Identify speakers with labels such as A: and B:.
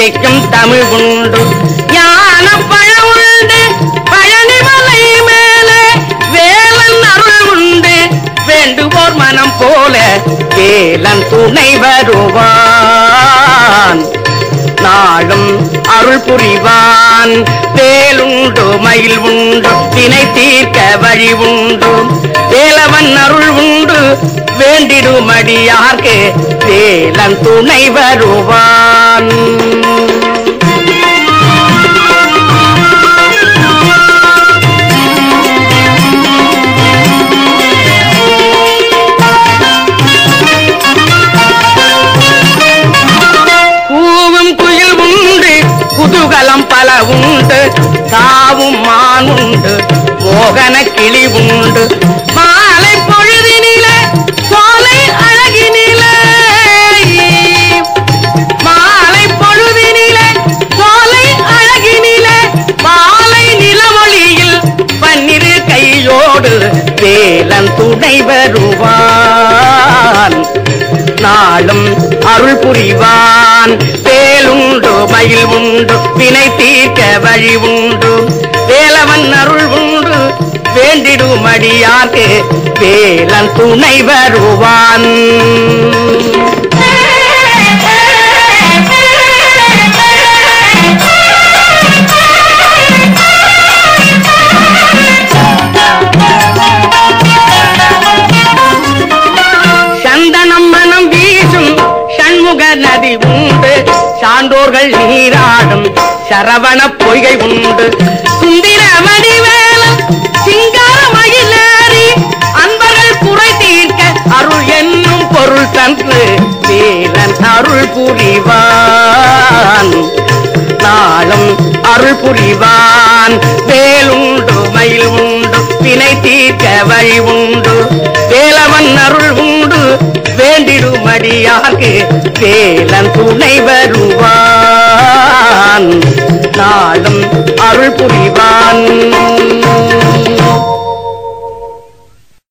A: தித்திக்கும் தமிழ் உண்டு ஞான பழம் உண்டு பழனிமலை மேலே வேலன் அருள் உண்டு வேண்டுவோர் மனம் போல வேலன் துணை வருவான் நாளும் அருள் புரிவான் வேலுண்டு மயில் உண்டு வினை தீர்க்க வழி உண்டு வேலவன் அருள் உண்டு வேண்டிடுமடியார்க்கு வேலன் துணை வருவான் பூவும் குயில் உண்டு குதூகலம் பல உண்டு தாவும் மான் உண்டு மோகன கிளி உண்டு மாலை பொழுதினிலே சோலை அழகினிலே மாலை பொழுதினிலே சோலை அழகினிலே மாலை நிலமொழியில் பன்னிரு கையோடு வேலன் துணை வருவான் நாளும் அருள் புரிவான் வேலுண்டு மயில் உண்டு வினை தீர்க்க வழி உண்டு வேலவன் அருள் உண்டு வேண்டிடுமடியார்க்கு வேலன் துணை வருவான் சந்தனம் மனம் வீசும் சண்முக நதி உண்டு சான்றோர்கள் நீராடும் சரவண பொய்கை உண்டு சுந்திர வடிவேலம் சிங்கார மயிலேறி அன்பர்கள் குறை தீர்க்க அருள் என்னும் பொருள் தன்று வேலன் அருள் புரிவான் நாளும் அருள் புரிவான் வேலுண்டு மயில் உண்டு வினை தீர்க்க வழி உண்டு வேலவன் அருள் உண்டு வேண்டிடுமடியார்க்கு வேலன் துணை வருவான் நாளும் அருள் புரிவான்